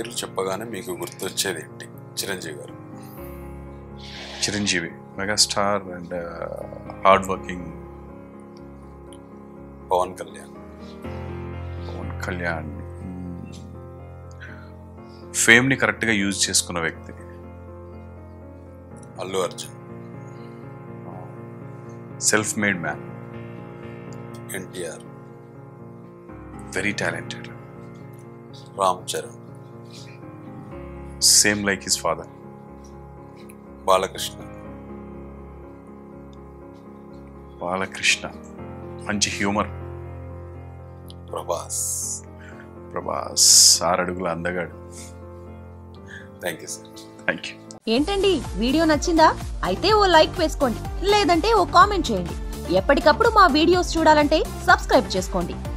పేర్లు చెప్పగానే మీకు గుర్తొచ్చేది ఏంటి Chiranjeevi garu Chiranjeevi megastar and hard working Pavan Kalyan Pavan Kalyan ఫేమ్ని కరెక్ట్గా యూజ్ చేసుకున్న వ్యక్తి Allu Arjun self made man NTR very talented Ram Charan same like his father Balakrishna Balakrishna మంచి హ్యూమర్ ప్రభాస్ ప్రభాస్ ఆరడుగుల అందగాడు thank you sir thank you ఏంటండి వీడియో నచ్చిందా అయితే ఓ లైక్ వేసుకోండి లేదంటే ఓ కామెంట్ చేయండి ఎప్పటికప్పుడు మా వీడియోస్ చూడాలంటే సబ్స్క్రైబ్ చేసుకోండి